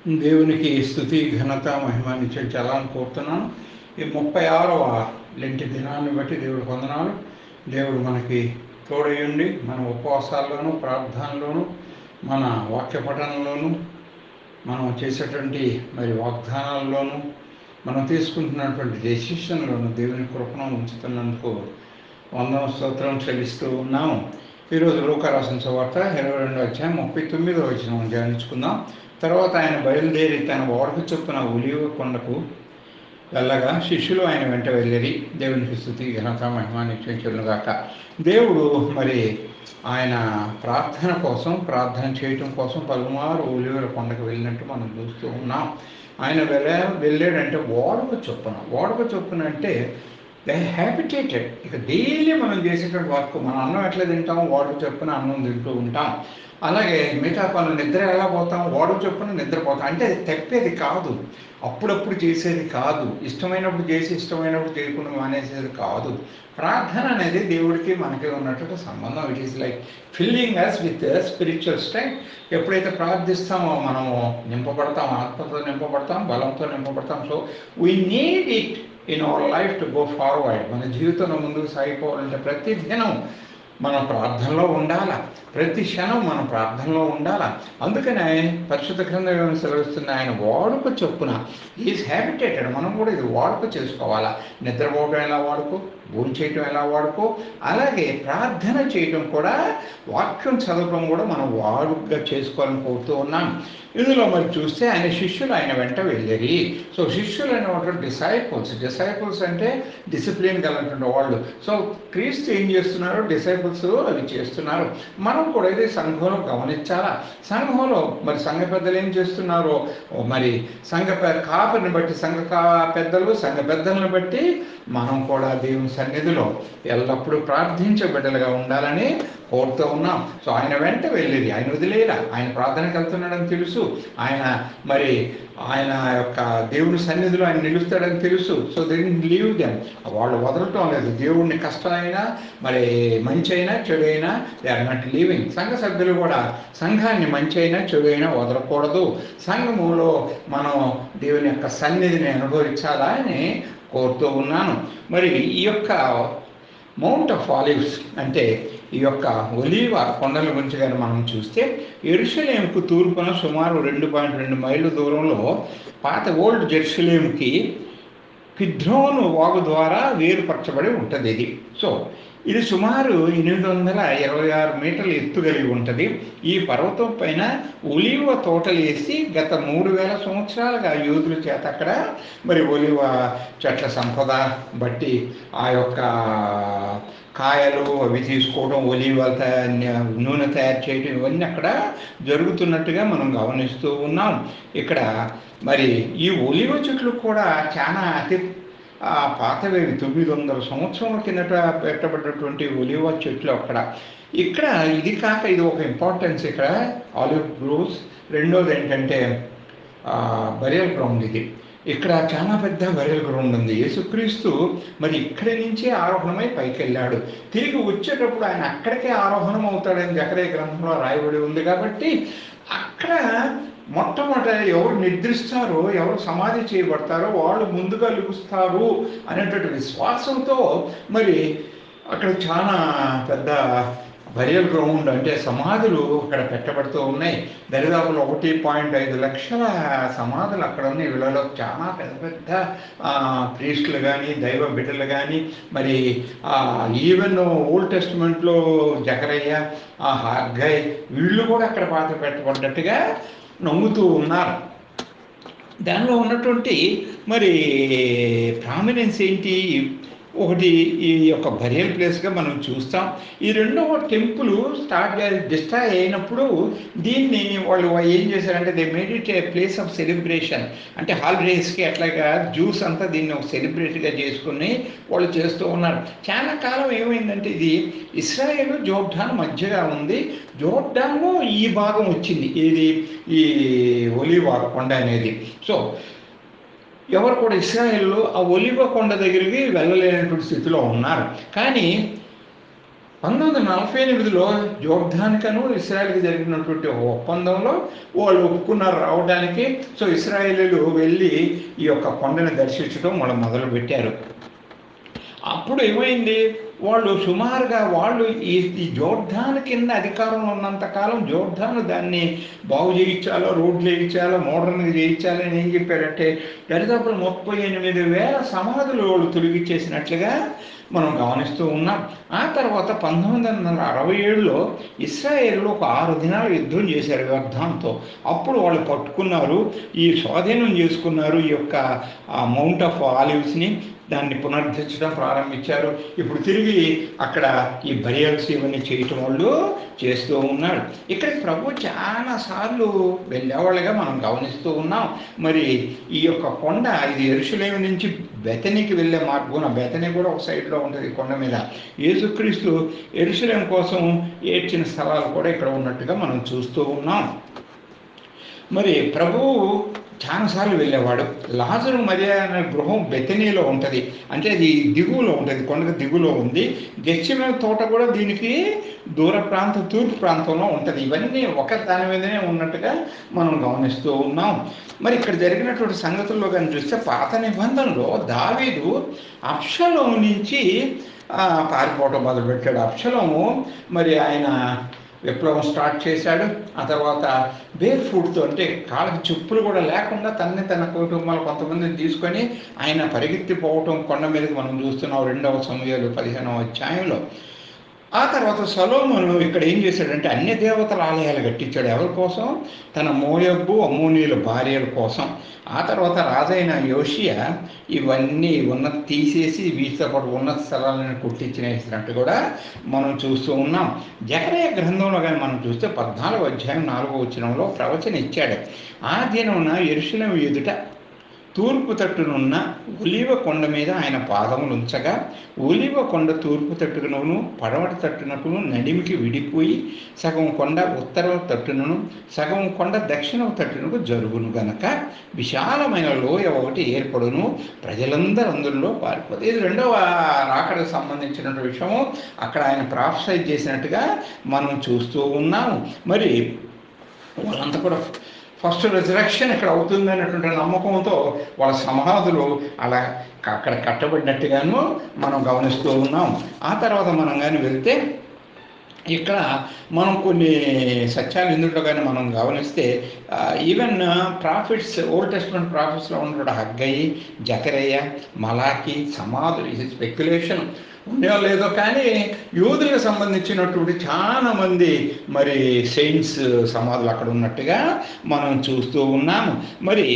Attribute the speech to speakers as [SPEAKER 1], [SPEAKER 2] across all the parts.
[SPEAKER 1] దేవునికి స్థుతి ఘనత మహిమ నిశ్చయించాలని కోరుతున్నాను ఈ ముప్పై ఆరవ లెంటి దినాన్ని బట్టి దేవుడు వందనాలు దేవుడు మనకి తోడయుండి మన ఉపవాసాల్లోనూ ప్రార్థనలోనూ మన వాక్య పఠనంలోనూ మనం చేసేటువంటి మరి వాగ్దానాల్లోనూ మనం తీసుకుంటున్నటువంటి డెసిషన్లోను దేవుని కృపను ఉంచుతున్నందుకు వందన స్తోత్రం చెల్లిస్తూ ఉన్నాము ఈరోజు లోకరాసిన సువార్త ఇరవై రెండు అధ్యాయం ముప్పై తొమ్మిదో వచ్చిన ధ్యానించుకుందాం తర్వాత ఆయన బయలుదేరి తన ఓడకు చొప్పున ఉలివ కొండకు వెళ్ళగా శిష్యులు ఆయన వెంట వెళ్ళిరి దేవునికి స్థుతి ఘనత మహిమ నిశ్చయించుగాక దేవుడు మరి ఆయన ప్రార్థన కోసం ప్రార్థన చేయటం కోసం పలుమారు ఉలివల కొండకు వెళ్ళినట్టు మనం చూస్తూ ఉన్నాం ఆయన వెళ్ళా వెళ్ళాడంటే ఓడకు చొప్పున ఓడకు చొప్పున అంటే దే హ్యాబిటేటెడ్ ఇక డైలీ మనం చేసేటువంటి వర్క్ మన అన్నం ఎట్లా తింటాం వాడు చొప్పున అన్నం తింటూ ఉంటాం అలాగే మిగతా పనులు నిద్ర ఎలా పోతాం వాడు చొప్పున నిద్రపోతాం అంటే అది తప్పేది కాదు అప్పుడప్పుడు చేసేది కాదు ఇష్టమైనప్పుడు చేసి ఇష్టమైనప్పుడు చేయకుండా మానేసేది కాదు ప్రార్థన అనేది దేవుడికి మనకి ఉన్నటువంటి సంబంధం it is like filling us with spiritual strength ఎప్పుడైతే ప్రార్థిస్తామో మనము నింపబడతాం ఆత్మతో నింపబడతాం బలంతో నింపబడతాం so we need it in our life to go forward మన జీవితంలో ముందుకు సాగిపోవాలంటే ప్రతి దినం మనం ప్రార్థనలో ఉండాలా ప్రతి క్షణం మనం ప్రార్థనలో ఉండాలా అందుకనే పరిశుద్ధ గ్రంథం సెలవిస్తుంది ఆయన వాడుక చొప్పున ఈజ్ హ్యాబిటేటెడ్ మనం కూడా ఇది వాడుక చేసుకోవాలా నిద్రపోవడం ఎలా వాడుకో భూమి చేయటం ఎలా వాడుకో అలాగే ప్రార్థన చేయటం కూడా వాక్యం చదవడం కూడా మనం వాడుకగా చేసుకోవాలని కోరుతూ ఉన్నాం ఇందులో మరి చూస్తే ఆయన శిష్యులు ఆయన వెంట వెళ్ళరి సో శిష్యులు అనేటువంటి డిసైపుల్స్ డిసైపుల్స్ అంటే డిసిప్లిన్ కలిగినటువంటి వాళ్ళు సో క్రీస్తు ఏం చేస్తున్నారు డిసైపుల్స్ అవి చేస్తున్నారు మనం కూడా ఇది సంఘంలో గమనించాలా సంఘంలో మరి సంఘ పెద్దలు ఏం చేస్తున్నారో మరి సంఘ కాపరిని బట్టి సంఘ కా పెద్దలు సంఘ పెద్దలను బట్టి మనం కూడా దేవుని సన్నిధిలో ఎల్లప్పుడూ ప్రార్థించే బిడ్డలుగా ఉండాలని కోరుతూ ఉన్నాం సో ఆయన వెంట వెళ్ళేది ఆయన వదిలేరా ఆయన ప్రార్థనకు వెళ్తున్నాడని తెలుసు ఆయన మరి ఆయన యొక్క దేవుని సన్నిధిలో ఆయన నిలుస్తాడని తెలుసు సో దెన్ లీవ్ దెమ్ వాళ్ళు వదలటం లేదు దేవుడిని కష్టమైనా మరి మంచి అయినా చెడు అయినా దే ఆర్ నాట్ లీవింగ్ సంఘ సభ్యులు కూడా సంఘాన్ని మంచి అయినా చెడు అయినా వదలకూడదు సంఘములో మనం దేవుని యొక్క సన్నిధిని అనుభవించాలా అని కోరుతూ ఉన్నాను మరి ఈ యొక్క మౌంట్ ఆఫ్ ఆలివ్స్ అంటే ఈ యొక్క ఒలీవ కొండల గురించి కానీ మనం చూస్తే ఎరుషలేంకు తూర్పున సుమారు రెండు పాయింట్ రెండు మైళ్ళ దూరంలో పాత ఓల్డ్ జెరూసలేంకి కిద్రోను వాగు ద్వారా వేరుపరచబడి ఉంటుంది ఇది సో ఇది సుమారు ఎనిమిది వందల ఇరవై ఆరు మీటర్ల ఎత్తు కలిగి ఉంటుంది ఈ పర్వతం పైన ఒలివ తోటలు వేసి గత మూడు వేల సంవత్సరాలుగా యూదుల చేత అక్కడ మరి ఒలివ చెట్ల సంపద బట్టి ఆ యొక్క కాయలు అవి తీసుకోవడం ఒలివ నూనె తయారు చేయడం ఇవన్నీ అక్కడ జరుగుతున్నట్టుగా మనం గమనిస్తూ ఉన్నాం ఇక్కడ మరి ఈ ఒలివ చెట్లు కూడా చాలా అతి పాతవేవి తొమ్మిది వందల సంవత్సరాల కిందట పెట్టబడినటువంటి ఒలివ చెట్లు అక్కడ ఇక్కడ ఇది కాక ఇది ఒక ఇంపార్టెన్స్ ఇక్కడ ఆలివ్ గ్రోవ్స్ రెండోది ఏంటంటే బరియల్ గ్రౌండ్ ఇది ఇక్కడ చాలా పెద్ద బరియల్ గ్రౌండ్ ఉంది యేసుక్రీస్తు మరి ఇక్కడి నుంచే ఆరోహణమై పైకి వెళ్ళాడు తిరిగి వచ్చేటప్పుడు ఆయన అక్కడికే ఆరోహణం అవుతాడని జకరే గ్రంథంలో రాయబడి ఉంది కాబట్టి అక్కడ మొట్టమొదట ఎవరు నిద్రిస్తారో ఎవరు సమాధి చేయబడతారో వాళ్ళు ముందుగా లభిస్తారు అనేటువంటి విశ్వాసంతో మరి అక్కడ చాలా పెద్ద బరియల్ గ్రౌండ్ అంటే సమాధులు అక్కడ పెట్టబడుతూ ఉన్నాయి దరిదాపులు ఒకటి పాయింట్ ఐదు లక్షల సమాధులు అక్కడ ఉన్నాయి వీళ్ళలో చాలా పెద్ద పెద్ద ప్రీస్టులు కానీ దైవ బిడ్డలు కానీ మరి ఈవెన్ ఓల్డ్ టెస్ట్మెంట్లో జకరయ్య హార్గయ్ వీళ్ళు కూడా అక్కడ పాత పెట్టబడ్డట్టుగా నమ్ముతూ ఉన్నారు దానిలో ఉన్నటువంటి మరి ప్రామినెన్స్ ఏంటి ఒకటి ఈ యొక్క బరియల్ ప్లేస్గా మనం చూస్తాం ఈ రెండవ టెంపుల్ స్టార్ట్ డిస్ట్రాయ్ అయినప్పుడు దీన్ని వాళ్ళు ఏం చేశారంటే they made it a place of celebration అంటే హాలిడేస్కి అట్లాగా జ్యూస్ అంతా దీన్ని ఒక సెలబ్రేట్గా చేసుకుని వాళ్ళు చేస్తూ ఉన్నారు చాలా కాలం ఏమైందంటే ఇది ఇస్రాయేల్ జోర్డాన్ మధ్యగా ఉంది జోర్డాన్లో ఈ భాగం వచ్చింది ఇది ఈ ఒలివా కొండ అనేది సో ఎవరు కూడా ఇస్రాయేల్లో ఆ ఒలివ కొండ దగ్గరికి వెళ్ళలేనటువంటి స్థితిలో ఉన్నారు కానీ పంతొమ్మిది వందల నలభై ఎనిమిదిలో జోర్ధానికను ఇస్రాయల్కి జరిగినటువంటి ఒక ఒప్పందంలో వాళ్ళు ఒప్పుకున్నారు రావడానికి సో ఇస్రాయేలీలు వెళ్ళి ఈ యొక్క కొండని దర్శించడం వాళ్ళు మొదలుపెట్టారు అప్పుడు ఏమైంది వాళ్ళు సుమారుగా వాళ్ళు ఈ ఈ జోర్ధాన్ కింద అధికారంలో ఉన్నంతకాలం జోర్ధాన్ దాన్ని బాగు చేయించాలో రోడ్లు వేయించాలో మోడర్న్గా చేయించాలో అని ఏం చెప్పారంటే దరిదాపులు ముప్పై ఎనిమిది వేల సమాధులు వాళ్ళు తొలగించేసినట్లుగా మనం గమనిస్తూ ఉన్నాం ఆ తర్వాత పంతొమ్మిది వందల అరవై ఏడులో ఇస్రాయేల్లో ఒక ఆరు దినాలు యుద్ధం చేశారు వ్యర్థంతో అప్పుడు వాళ్ళు పట్టుకున్నారు ఈ స్వాధీనం చేసుకున్నారు ఈ యొక్క మౌంట్ ఆఫ్ ఆలివ్స్ని దాన్ని పునరుద్ధరించడం ప్రారంభించారు ఇప్పుడు తిరిగి అక్కడ ఈ బరియల్స్ ఇవన్నీ చేయటం వాళ్ళు చేస్తూ ఉన్నాడు ఇక్కడ ప్రభు చాలా సార్లు వెళ్ళేవాళ్ళుగా మనం గమనిస్తూ ఉన్నాం మరి ఈ యొక్క కొండ ఇది ఎరుసలేమి నుంచి బెతనికి వెళ్ళే మార్గం బెతని కూడా ఒక సైడ్లో ఉంటుంది ఈ కొండ మీద యేసుక్రీస్తు ఎరుసలేం కోసం ఏడ్చిన స్థలాలు కూడా ఇక్కడ ఉన్నట్టుగా మనం చూస్తూ ఉన్నాం మరి ప్రభువు చాలాసార్లు వెళ్ళేవాడు లాజరు మరియ అనే గృహం బెతనీలో ఉంటుంది అంటే అది దిగువలో ఉంటుంది కొండకు దిగువలో ఉంది గెచ్చిమ తోట కూడా దీనికి దూర ప్రాంత తూర్పు ప్రాంతంలో ఉంటుంది ఇవన్నీ ఒక దాని మీదనే ఉన్నట్టుగా మనం గమనిస్తూ ఉన్నాం మరి ఇక్కడ జరిగినటువంటి సంగతుల్లో కానీ చూస్తే పాత నిబంధనలో దావీదు అప్షలం నుంచి పారిపోవటం మొదలుపెట్టాడు అప్షలము మరి ఆయన విప్లవం స్టార్ట్ చేశాడు ఆ తర్వాత బేర్ ఫుడ్తో అంటే కాళ్ళకి చెప్పులు కూడా లేకుండా తనని తన కుటుంబాలు కొంతమందిని తీసుకొని ఆయన పరిగెత్తిపోవటం కొండ మీదకి మనం చూస్తున్నాం రెండవ సమయాలు పదిహేనవ అధ్యాయంలో ఆ తర్వాత సలోమును ఇక్కడ ఏం చేశాడంటే అన్య దేవతల ఆలయాలు కట్టించాడు ఎవరి కోసం తన మోయబ్బు అమ్మోనీల భార్యల కోసం ఆ తర్వాత రాజైన యోషియా ఇవన్నీ ఉన్న తీసేసి వీటితో పాటు ఉన్నత స్థలాలను కుట్టించినట్టు కూడా మనం చూస్తూ ఉన్నాం జకరయ గ్రంథంలో కానీ మనం చూస్తే పద్నాలుగో అధ్యాయం నాలుగో వచ్చినంలో ప్రవచన ఇచ్చాడు ఆ దినమున ఎరుశలం ఎదుట తూర్పు తట్టునున్న ఒలివ కొండ మీద ఆయన పాదములు ఉంచగా ఒలివ కొండ తూర్పు తట్టుకును పడమటి తట్టునకును నడిమికి విడిపోయి సగం కొండ ఉత్తర తట్టునను సగం కొండ దక్షిణ తట్టునకు జరుగును గనక విశాలమైన లోయ ఒకటి ఏర్పడును ప్రజలందరూ అందులో పారిపోతారు ఇది రెండవ రాకడకు సంబంధించిన విషయము అక్కడ ఆయన ప్రాఫసైజ్ చేసినట్టుగా మనం చూస్తూ ఉన్నాము మరి వాళ్ళంతా కూడా ఫస్ట్ రిజరక్షన్ ఇక్కడ అవుతుంది అనేటువంటి నమ్మకంతో వాళ్ళ సమాధులు అలా అక్కడ కట్టబడినట్టుగాను మనం గమనిస్తూ ఉన్నాం ఆ తర్వాత మనం కానీ వెళ్తే ఇక్కడ మనం కొన్ని సత్యాలు ఇందులో కానీ మనం గమనిస్తే ఈవెన్ ప్రాఫిట్స్ ఓల్డ్ టెస్ట్మెంట్ ప్రాఫిట్స్లో ఉన్నటువంటి హగ్గయి జకరయ్య మలాకి సమాధులు ఇది స్పెక్యులేషన్ ఉండేవో లేదో కానీ యూదులకు సంబంధించినటువంటి చాలా మంది మరి సెయింట్స్ సమాధులు అక్కడ ఉన్నట్టుగా మనం చూస్తూ ఉన్నాము మరి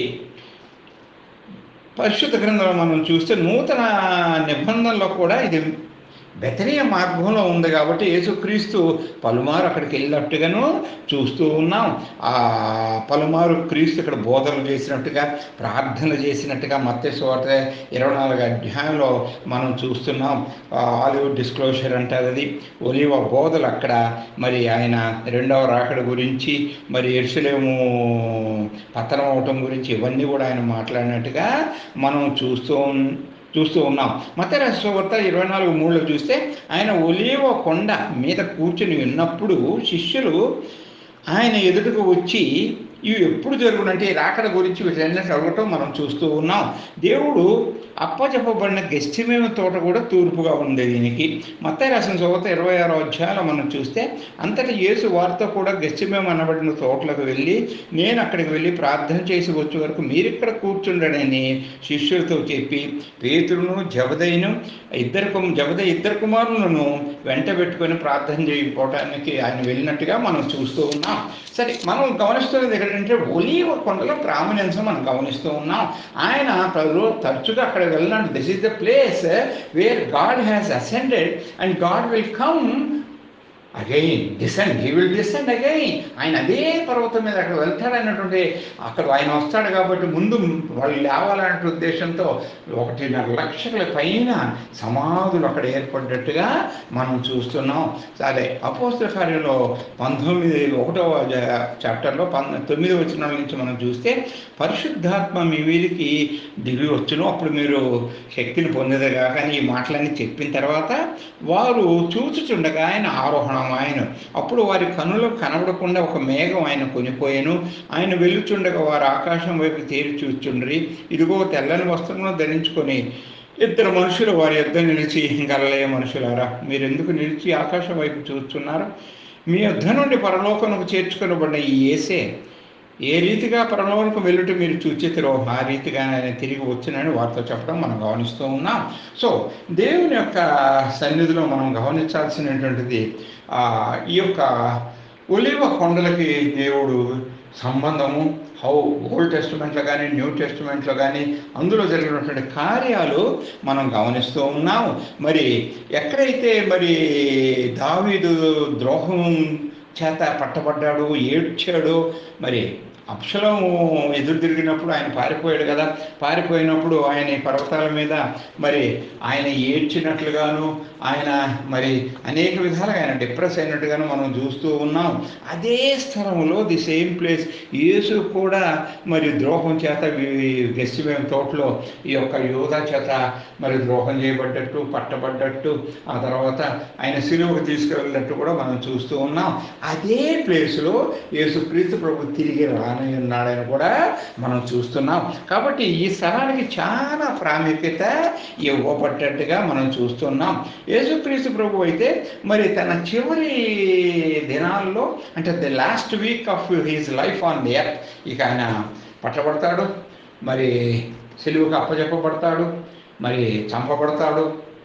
[SPEAKER 1] పరిశుద్ధ గ్రంథంలో మనం చూస్తే నూతన నిబంధనలో కూడా ఇది బెతనీయ మార్గంలో ఉంది కాబట్టి యేసుక్రీస్తు పలుమారు అక్కడికి వెళ్ళినట్టుగాను చూస్తూ ఉన్నాం ఆ పలుమారు క్రీస్తు ఇక్కడ బోధనలు చేసినట్టుగా ప్రార్థన చేసినట్టుగా మత్స్యవార్త ఇరవై నాలుగు అధ్యాయంలో మనం చూస్తున్నాం ఆలివ్ డిస్క్లోజర్ అంటారు అది ఒలివ బోధలు అక్కడ మరి ఆయన రెండవ రాకడ గురించి మరి ఎరుసలేము పతనం అవటం గురించి ఇవన్నీ కూడా ఆయన మాట్లాడినట్టుగా మనం చూస్తూ చూస్తూ ఉన్నాం మతరాశ్రవర్త ఇరవై నాలుగు మూడులో చూస్తే ఆయన ఒలీవ కొండ మీద కూర్చుని ఉన్నప్పుడు శిష్యులు ఆయన ఎదుటకు వచ్చి ఇవి ఎప్పుడు జరుగునంటే రాకడ గురించి వీటన్నిటి అడగటం మనం చూస్తూ ఉన్నాం దేవుడు అప్పచెప్పబడిన గెస్టిమేమ తోట కూడా తూర్పుగా ఉంది దీనికి మత్తాయి రాసిన చోత ఇరవై ఆరో అధ్యాయంలో మనం చూస్తే అంతటి యేసు వారితో కూడా గెస్టిమేమ అనబడిన తోటలకు వెళ్ళి నేను అక్కడికి వెళ్ళి ప్రార్థన చేసి వచ్చే వరకు మీరిక్కడ కూర్చుండడని శిష్యులతో చెప్పి పేతురును జబదయ్యను ఇద్దరు కుమ జబద ఇద్దరు కుమారులను వెంట పెట్టుకొని ప్రార్థన చేయకపోవటానికి ఆయన వెళ్ళినట్టుగా మనం చూస్తూ ఉన్నాం సరే మనం గమనిస్తున్నది ఏంటంటే ఒలీవ కొండలో ప్రాముణ్యం మనం గమనిస్తూ ఉన్నాం ఆయన ప్రజలు తరచుగా అక్కడ వెళ్ళినాడు this is the place where God has ascended and God will come again descend he will descend again ఆయన అదే పర్వతం మీద అక్కడ వెళ్తాడు అన్నటువంటి అక్కడ ఆయన వస్తాడు కాబట్టి ముందు వాళ్ళు లేవాలనే ఉద్దేశంతో ఒకటిన్నర లక్షల పైన సమాధులు అక్కడ ఏర్పడ్డట్టుగా మనం చూస్తున్నాం సరే అపోస్తుల కార్యంలో పంతొమ్మిది ఒకటవ చాప్టర్లో పం తొమ్మిది వచనాల నుంచి మనం చూస్తే పరిశుద్ధాత్మ మీ వీరికి దిగి వచ్చును అప్పుడు మీరు శక్తిని పొందేదిగా కానీ ఈ మాటలన్నీ చెప్పిన తర్వాత వారు చూచుచుండగా ఆయన ఆరోహణం ఆయన అప్పుడు వారి కనులకు కనబడకుండా ఒక మేఘం ఆయన కొనిపోయాను ఆయన వెళ్ళుచుండగా వారు ఆకాశం వైపు తేరి చూచుండ్రి ఇదిగో తెల్లని వస్త్రమును ధరించుకొని ఇద్దరు మనుషులు వారి యుద్ధం నిలిచి గలలే మనుషులారా మీరు ఎందుకు నిలిచి ఆకాశం వైపు చూస్తున్నారు మీ యుద్ధం నుండి పరలోకమునకు చేర్చుకొనబడిన ఈ ఏసే ఏ రీతిగా పరలోకం వెళ్ళుట మీరు చూచితిరో ఆ రీతిగా ఆయన తిరిగి వచ్చినని వారితో చెప్పడం మనం గమనిస్తూ ఉన్నాం సో దేవుని యొక్క సన్నిధిలో మనం గమనించాల్సినటువంటిది ఆ, ఈ యొక్క ఒలివ కొండలకి దేవుడు సంబంధము హౌ ఓల్డ్ టెస్టిమెంట్లో కానీ న్యూ టెస్టిమెంట్లో కానీ అందులో జరిగినటువంటి కార్యాలు మనం గమనిస్తూ ఉన్నాం మరి ఎక్కడైతే మరి దావీదు ద్రోహం చేత పట్టబడ్డాడు ఏడ్చాడు మరి అప్సలం ఎదురు తిరిగినప్పుడు ఆయన పారిపోయాడు కదా పారిపోయినప్పుడు ఆయన ఈ పర్వతాల మీద మరి ఆయన ఏడ్చినట్లుగాను ఆయన మరి అనేక విధాలుగా ఆయన డిప్రెస్ అయినట్టుగాను మనం చూస్తూ ఉన్నాం అదే స్థలంలో ది సేమ్ ప్లేస్ యేసు కూడా మరి ద్రోహం చేత గెస్టిమేం తోటలో ఈ యొక్క యోధా చేత మరి ద్రోహం చేయబడ్డట్టు పట్టబడ్డట్టు ఆ తర్వాత ఆయన సిలువకు తీసుకువెళ్ళినట్టు కూడా మనం చూస్తూ ఉన్నాం అదే ప్లేస్లో యేసుక్రీస్తు ప్రభు తిరిగి రాని ఉన్నాడని కూడా మనం చూస్తున్నాం కాబట్టి ఈ స్థలానికి చాలా ప్రాముఖ్యత ఇవ్వబడ్డట్టుగా మనం చూస్తున్నాం యేసుక్రీస్తు ప్రభు అయితే మరి తన చివరి దినాల్లో అంటే the last week of his life on the earth ఇక ఆయన పట్టబడతాడు మరి సెలువుకు అప్పచెప్పబడతాడు మరి చంపబడతాడు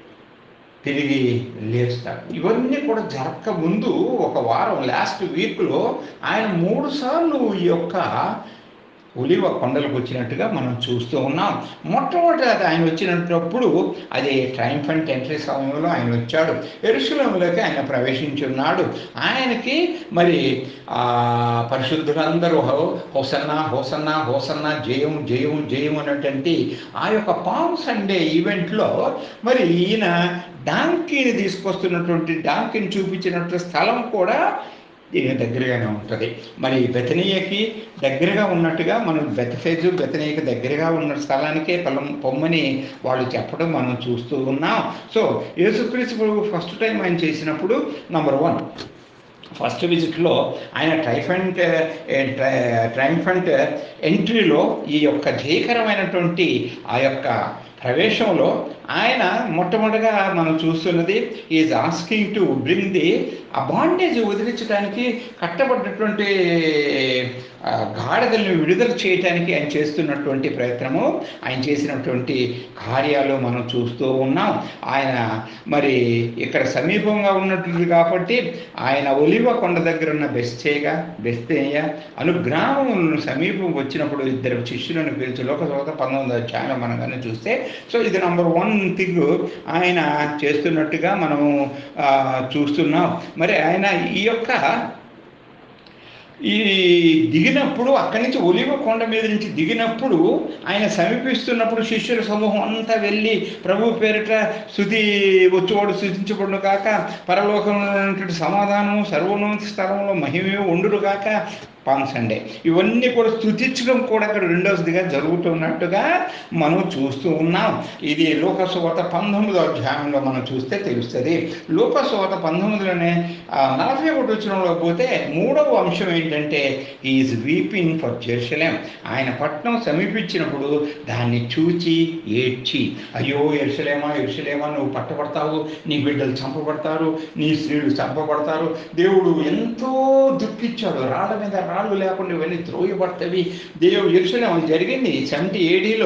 [SPEAKER 1] తిరిగి లేస్తాడు ఇవన్నీ కూడా జరగక ముందు ఒక వారం లాస్ట్ వీక్లో ఆయన మూడు సార్లు ఈ యొక్క ఒలివ కొండలకు వచ్చినట్టుగా మనం చూస్తూ ఉన్నాం మొట్టమొదటి అది ఆయన వచ్చినప్పుడు అది ట్రైంఫంట్ ఎంట్రీ సమయంలో ఆయన వచ్చాడు ఎరుశలంలోకి ఆయన ప్రవేశించున్నాడు ఆయనకి మరి ఆ పరిశుద్ధులందరూ హో- హోసన్నా హోసన్నా హోసన్నా జయం జయం జయం అనేటువంటి ఆ యొక్క పామ్ సండే ఈవెంట్లో మరి ఈయన డాంకీని తీసుకొస్తున్నటువంటి డాంకీని చూపించినట్టు స్థలం కూడా దీనికి దగ్గరగానే ఉంటుంది మరి బెతనీయకి దగ్గరగా ఉన్నట్టుగా మనం బెతఫేజు బెతనీయకి దగ్గరగా ఉన్న స్థలానికే పొలం పొమ్మని వాళ్ళు చెప్పడం మనం చూస్తూ ఉన్నాం సో యేసుక్రీస్తు ప్రభు ఫస్ట్ టైం ఆయన చేసినప్పుడు నంబర్ వన్ ఫస్ట్ విజిట్లో ఆయన ట్రైఫంట్ ట్రైఫంట్ ఎంట్రీలో ఈ యొక్క జయకరమైనటువంటి ఆ యొక్క ప్రవేశంలో ఆయన మొట్టమొదటిగా మనం చూస్తున్నది is asking to bring the ఆ బాండేజ్ వదిలించడానికి కట్టబడ్డటువంటి ఆ, గాడిదల్ని విడుదల చేయడానికి ఆయన చేస్తున్నటువంటి ప్రయత్నము ఆయన చేసినటువంటి కార్యాలు మనం చూస్తూ ఉన్నాం ఆయన మరి ఇక్కడ సమీపంగా ఉన్నట్టుంది కాబట్టి ఆయన ఒలివ కొండ దగ్గర ఉన్న బెస్తేగా బెస్తేయ అను గ్రామములను సమీపం వచ్చినప్పుడు ఇద్దరు శిష్యులను పిలిచి లోకసభ పంతొమ్మిది అధ్యాయంలో మనం కానీ చూస్తే సో ఇది నంబర్ వన్ థింగ్ ఆయన చేస్తున్నట్టుగా మనము ఆ, చూస్తున్నాం మరి ఆయన ఈ యొక్క ఈ దిగినప్పుడు అక్కడి నుంచి ఒలివ కొండ మీద నుంచి దిగినప్పుడు ఆయన సమీపిస్తున్నప్పుడు శిష్యుల సమూహం అంతా వెళ్ళి ప్రభు పేరిట స్థుతి వచ్చువాడు స్థుతించబడును కాక పరలోకంలో ఉన్నటువంటి సమాధానము సర్వోన్నత స్థలంలో మహిమే ఉండును కాక పాన్ సండే ఇవన్నీ కూడా స్థుతించడం కూడా అక్కడ రెండవదిగా జరుగుతున్నట్టుగా మనం చూస్తూ ఉన్నాం ఇది లోకసువత పంతొమ్మిదో అధ్యాయంలో మనం చూస్తే తెలుస్తుంది లోకసువత పంతొమ్మిదిలోనే ఆ, నలభై ఒకటి వచ్చినంలో పోతే మూడవ అంశం ఏంటంటే ఈజ్ వీపింగ్ ఫర్ జెరూసలేం ఆయన పట్నం సమీపించినప్పుడు దాన్ని చూచి ఏడ్చి అయ్యో ఎరుసలేమా ఎరుసలేమా నువ్వు పట్టబడతావు నీ బిడ్డలు చంపబడతారు నీ స్త్రీలు చంపబడతారు దేవుడు ఎంతో దుఃఖించాడు రాళ్ళ మీద రాళ్ళు లేకుండా ఇవన్నీ త్రోయబడతవి దేవుడు ఎరుసలేం జరిగింది సెవెంటీ ఏడీలో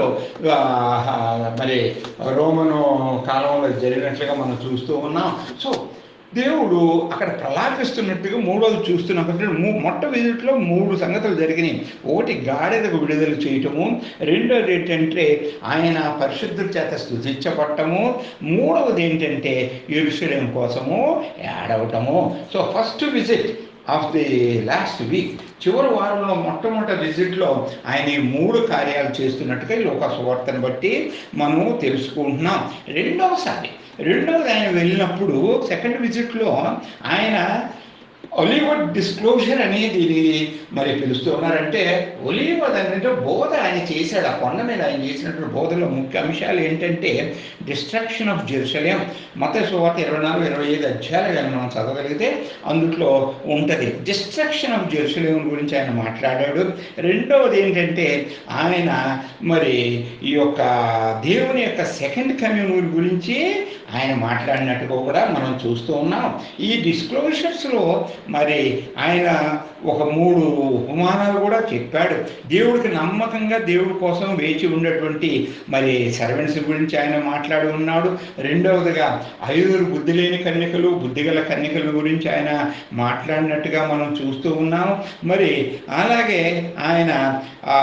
[SPEAKER 1] మరి రోమను కాలంలో జరిగినట్లుగా మనం చూస్తూ ఉన్నాం సో దేవుడు అక్కడ ప్రలాపిస్తున్నట్టుగా మూడోది చూస్తున్నప్పుడు మూ- మొట్ట విజిట్లో మూడు సంగతులు జరిగినాయి ఒకటి గాడిదకు విడుదల చేయటము రెండోది ఏంటంటే ఆయన పరిశుద్ధుల చేత స్థుతించబడటము మూడవది ఏంటంటే ఎరుసలేం కోసము ఏడవటము so first visit of the last week చివరి వారంలో మొట్టమొదటి విజిట్లో ఆయన ఈ మూడు కార్యాలు చేస్తున్నట్టుగా ఈ లోక సువార్తను బట్టి మనము తెలుసుకుంటున్నాం రెండవసారి రెండవది ఆయన వెళ్ళినప్పుడు సెకండ్ విజిట్లో ఆయన ఒలివర్ డిస్క్లోజర్ అనేది మరి పిలుస్తూ ఉన్నారంటే ఒలివర్ అంటే బోధ ఆయన చేశాడు ఆ కొండ మీద ఆయన చేసినటువంటి బోధలో ముఖ్య అంశాలు ఏంటంటే డిస్ట్రక్షన్ ఆఫ్ జెరూసలేం మత సువార్త ఇరవై నాలుగు ఇరవై ఐదు అధ్యాయాలు కానీ మనం చదవగలిగితే అందుట్లో ఉంటుంది డిస్ట్రక్షన్ ఆఫ్ జెరూసలేం గురించి ఆయన మాట్లాడాడు రెండవది ఏంటంటే ఆయన మరి ఈ యొక్క దేవుని యొక్క సెకండ్ కమ్యూన్ గురించి ఆయన మాట్లాడినట్టుగా కూడా మనం చూస్తూ ఉన్నాం ఈ డిస్క్లోజర్స్లో మరి ఆయన ఒక మూడు ఉపమానాలు కూడా చెప్పాడు దేవుడికి నమ్మకంగా దేవుడి కోసం వేచి ఉన్నటువంటి మరి సర్వెంట్స్ గురించి ఆయన మాట్లాడి ఉన్నాడు రెండవదిగా ఐదుగురు బుద్ధి లేని కన్యకలు బుద్ధిగల కన్యకల గురించి ఆయన మాట్లాడినట్టుగా మనం చూస్తూ ఉన్నాం మరి అలాగే ఆయన ఆ,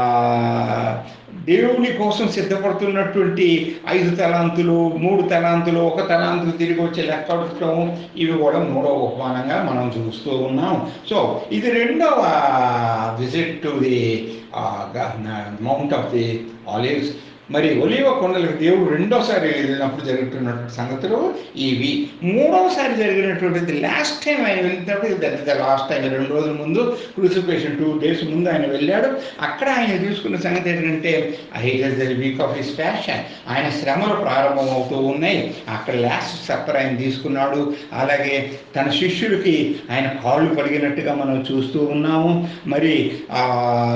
[SPEAKER 1] దేవుని కోసం సిద్ధపడుతున్నటువంటి ఐదు తలాంతులు మూడు తలాంతులు ఒక తలాంతులు తిరిగి వచ్చే లెక్కడటం ఇవి కూడా మూడవ ఉపమానంగా మనం చూస్తూ ఉన్నాం సో ఇది రెండవ visit to the mount of the olives మరి ఒలివ కొండలకు దేవుడు రెండోసారి వెళ్ళినప్పుడు జరుగుతున్నటువంటి సంగతులు ఇవి మూడవసారి జరిగినటువంటిది లాస్ట్ టైం ఆయన వెళ్ళినప్పుడు ఇది పెద్ద లాస్ట్ టైం రెండు రోజుల ముందు క్రూసిఫికేషన్ టూ డేస్ ముందు ఆయన వెళ్ళాడు అక్కడ ఆయన తీసుకున్న సంగతి ఏంటంటే హైజర్ the week of his passion ఆయన శ్రమలు ప్రారంభమవుతూ ఉన్నాయి అక్కడ లాస్ట్ సప్పర్ ఆయన తీసుకున్నాడు అలాగే తన శిష్యులకి ఆయన కాళ్ళు పడిగినట్టుగా మనం చూస్తూ ఉన్నాము మరి ఆ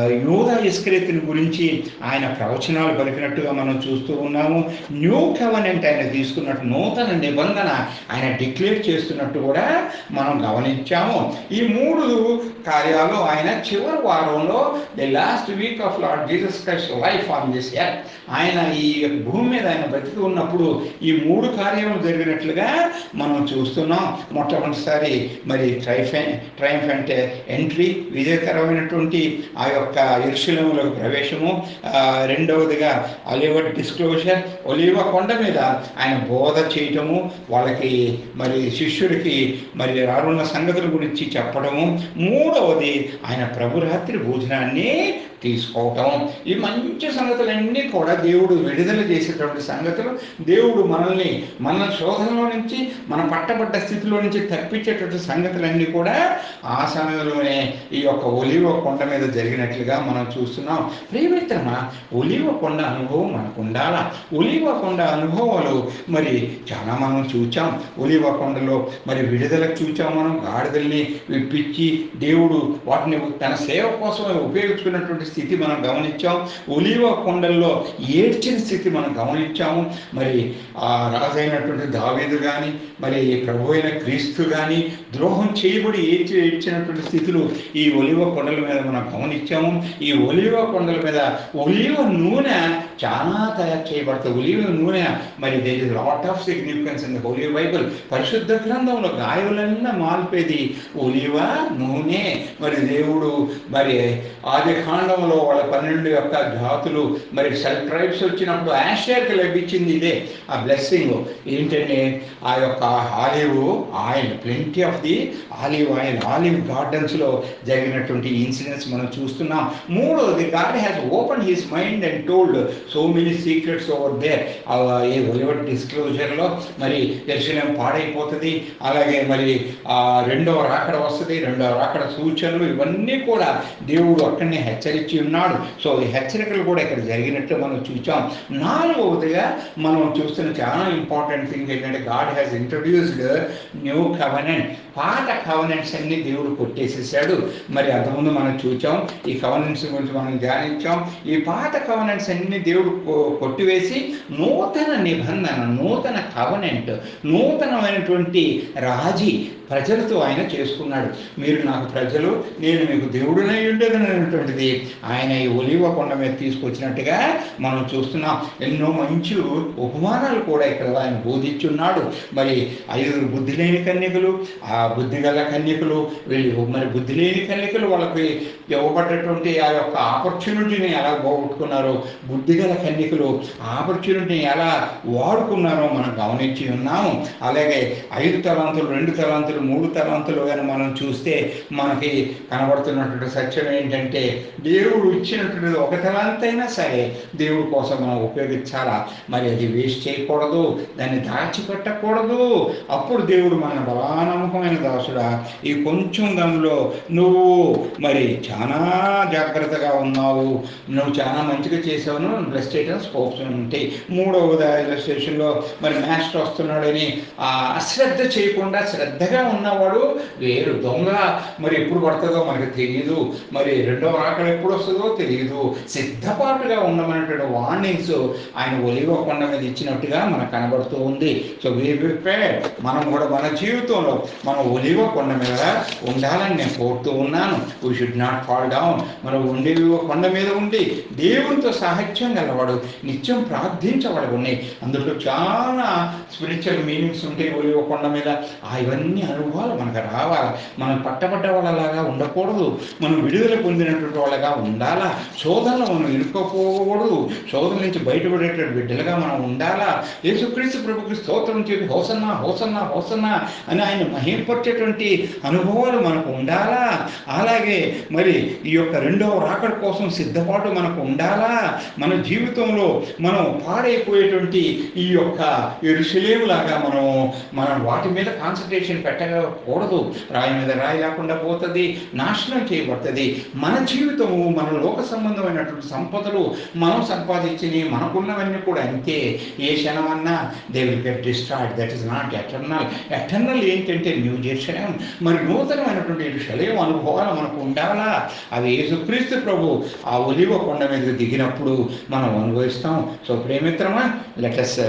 [SPEAKER 1] యోధ ఇస్క్రేతిని గురించి ఆయన ప్రవచనాలు పలికినట్టుగా మనం చూస్తూ ఉన్నాము న్యూ కవనెంట్ ఆయన తీసుకున్నట్టు నూతన నిబంధన ఆయన డిక్లేర్ చేస్తున్నట్టు కూడా మనం గమనించాము ఈ మూడు కార్యాలు ఆయన చివరి వారంలో the last week of Lord Jesus Christ life on this earth ఆయన ఈ భూమి మీద ఆయన బతికి ఉన్నప్పుడు ఈ మూడు కార్యాలు జరిగినట్లుగా మనం చూస్తున్నాం మొట్టమొదటిసారి మరి ట్రైఫె ట్రైంఫ్ అంటే ఎంట్రీ విజయకరమైనటువంటి ఆ యొక్క ఇరుషులంలోకి ప్రవేశము ఆ, రెండవదిగా ఒలివ డిస్క్లోజర్ ఒలివ కొండ మీద ఆయన బోధ చేయటము వాళ్ళకి మరి శిష్యుడికి మరి రానున్న సంగతుల గురించి చెప్పడము మూడవది ఆయన ప్రభురాత్రి భోజనాన్ని తీసుకోవటం ఈ మంచి సంగతులన్నీ కూడా దేవుడు విడుదల చేసేటువంటి సంగతులు దేవుడు మనల్ని మన శోధనలో నుంచి మన పట్టబడ్డ స్థితిలో నుంచి తప్పించేటువంటి సంగతులన్నీ కూడా ఆ సమయంలోనే ఈ యొక్క ఒలివ కొండ మీద జరిగినట్లుగా మనం చూస్తున్నాం ప్రియమిత్రమా ఒలివ కొండ అనుభవం మనకు ఉండాలా ఒలివ కొండ అనుభవాలు మరి చాలా మనం చూచాం ఒలివ కొండలో మరి విడుదలకు చూచాం మనం గాడిదల్ని విప్పించి దేవుడు వాటిని తన సేవ కోసమే ఉపయోగించుకున్నటువంటి స్థితి మనం గమనించాం ఒలివ కొండల్లో ఏడ్చిన స్థితి మనం గమనించాము మరి ఆ రాజైనటువంటి దావీదు కానీ మరి ప్రభు అయిన క్రీస్తు కానీ ద్రోహం చేయబడి ఏడ్చి ఏడ్చినటువంటి స్థితులు ఈ ఒలివ కొండల మీద మనం గమనించాము ఈ ఒలివ కొండల మీద ఒలివ నూనె చాలా తయారు చేయబడుతుంది ఒలివ నూనె మరి there is lot of significance in the holy Bible పరిశుద్ధ గ్రంథంలో గాయములన్నా మాల్పేది ఒలివ నూనె మరి దేవుడు మరి ఆది కాండంలో వాళ్ళ పన్నెండు యొక్క జాతులు మరి సెల్ ట్రైబ్స్ వచ్చినప్పుడు ఆషియాకి లభించింది ఇదే ఆ బ్లెస్సింగ్ ఏంటంటే ఆ యొక్క olive oil plenty of the olive oil olive గార్డెన్స్లో జరిగినటువంటి ఇన్సిడెంట్స్ మనం చూస్తున్నాం మూడోది God has open his mind and told so many secrets over there a ఒలివర్ డిస్క్లోజర్లో మరి దర్శనం పాడైపోతుంది అలాగే మరి ఆ రెండవ రాకడ వస్తుంది రెండవ రాకడ సూచనలు ఇవన్నీ కూడా దేవుడు అక్కడనే హెచ్చరించి ఉన్నాడు సో ఈ హెచ్చరికలు కూడా ఇక్కడ జరిగినట్టు మనం చూసాం నాలుగవదిగా మనం చూస్తున్న చాలా ఇంపార్టెంట్ థింగ్ ఏంటంటే God has introduced new covenant పాత కవనెంట్స్ అన్ని దేవుడు కొట్టేసేసాడు మరి అంతకుముందు మనం చూచాం ఈ కవనెంట్స్ గురించి మనం ధ్యానించాం ఈ పాత కవనెంట్స్ అన్ని దేవుడు కొ- కొట్టివేసి నూతన నిబంధన నూతన కవనెంట్ నూతనమైనటువంటి రాజీ ప్రజలతో ఆయన చేసుకున్నాడు మీరు నాకు ప్రజలు నేను మీకు దేవుడునై ఉండేదనేటువంటిది ఆయన ఈ ఒలివ కొండ మీద తీసుకొచ్చినట్టుగా మనం చూస్తున్నాం ఎన్నో మంచి ఉపమానాలు కూడా ఇక్కడ ఆయన బోధించున్నాడు మరి ఐదుగురు బుద్ధి లేని కన్యకులు ఆ బుద్ధి గల కన్యకులు వీళ్ళు మరి బుద్ధి లేని కన్యకులు వాళ్ళకి ఇవ్వబడ్డటువంటి ఆ యొక్క ఆపర్చునిటీని ఎలా పోగొట్టుకున్నారో బుద్ధి గల కన్యకులు ఆపర్చునిటీని ఎలా వాడుకున్నారో మనం గమనించి ఉన్నాము అలాగే ఐదు తలాంతులు రెండు తలాంతులు మూడు తలాంతులు కానీ మనం చూస్తే మనకి కనబడుతున్నటువంటి సత్యం ఏంటంటే దేవుడు ఇచ్చినటువంటి ఒక తలాంతైనా సరే దేవుడి కోసం మనం ఉపయోగించాలా మరి అది వేస్ట్ చేయకూడదు దాన్ని దాచిపెట్టకూడదు అప్పుడు దేవుడు మన బలానమ్మకమైన దాసుడా ఈ కొంచెం దానిలో నువ్వు మరి చాలా జాగ్రత్తగా ఉన్నావు నువ్వు చాలా మంచిగా చేసావు నువ్వు బ్లెస్ చేయడం స్కోప్స్ ఉంటాయి మూడవ స్టేషన్లో మరి మాస్టర్ వస్తున్నాడని ఆ అశ్రద్ధ చేయకుండా శ్రద్ధగా ఉన్నవాడు వేరు దొంగ మరి ఎప్పుడు పడుతుందో మనకు తెలియదు మరి రెండవ రాకడ ఎప్పుడు వస్తుందో తెలియదు సిద్ధపాటుగా ఉండమనేటువంటి వార్నింగ్స్ ఆయన ఒలివ కొండ మీద ఇచ్చినట్టుగా మనకు కనబడుతూ ఉంది సో వీ ప్రిపేర్ మనం కూడా మన జీవితంలో మనం ఒలివ కొండ మీద ఉండాలని నేను కోరుతూ ఉన్నాను we should not fall down మనం ఉండే కొండ మీద ఉండి దేవునితో సాహిత్యం గలవాడు నిత్యం ప్రార్థించబడకుండా అందులో చాలా స్పిరిచువల్ మీనింగ్స్ ఉంటాయి ఒలివ కొండ మీద ఆ ఇవన్నీ అనుభవాలు మనకు రావాలి మనం పట్టబడ్డ వాళ్ళలాగా ఉండకూడదు మనం విడుదల పొందినటువంటి వాళ్ళగా ఉండాలా శోధనలో మనం ఇరుక్కోకూడదు శోధన నుంచి బయటపడేటువంటి బిడ్డలుగా మనం ఉండాలా యేసుక్రీస్తు ప్రభుకి స్తోత్రం చెప్పి హోసన్నా హోసన్నా హోసన్నా అని ఆయన మహింపట్టేటువంటి అనుభవాలు మనకు ఉండాలా అలాగే మరి ఈ యొక్క రెండవ రాకడ కోసం సిద్ధపాటు మనకు ఉండాలా మన జీవితంలో మనం పాడైపోయేటువంటి ఈ యొక్క లాగా మనం మనం వాటి మీద కాన్సన్ట్రేషన్ పెట్టకూడదు రాయి మీద రాయి లేకుండా పోతుంది నాశనం చేయబడుతుంది మన జీవితము మన లోక సంబంధమైనటువంటి సంపదలు మనం సంపాదించినవి మనకున్నవన్నీ కూడా అంతే ఏ క్షణమన్నా they will get destroyed that is not eternal eternal ఏంటంటే న్యూ జెరూసలేం మరి నూతనమైనటువంటి శలయం అనుభవాలు మనకు ఉండాలా అవి యేసుక్రీస్తు ప్రభు ఆ ఒలివ కొండ మీద దిగినప్పుడు మనం అనుభవిస్తాం సో ప్రేమిత్రమా let us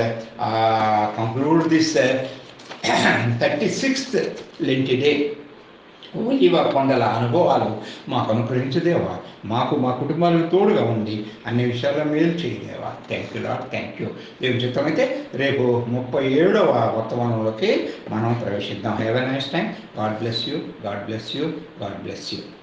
[SPEAKER 1] conclude this thirty sixth Lenten day ఒలివ కొండల అనుభవాలు మాకు అనుగ్రహించదేవా మాకు మా కుటుంబాలకు తోడుగా ఉండి అన్ని విషయాల్లో మేలు చేయదేవా thank you lot thank you దేవుని చిత్తమైతే రేపు ముప్పై ఏడవ వర్తమానంలోకి మనం ప్రవేశిద్దాం have a nice time God bless you God bless you God bless you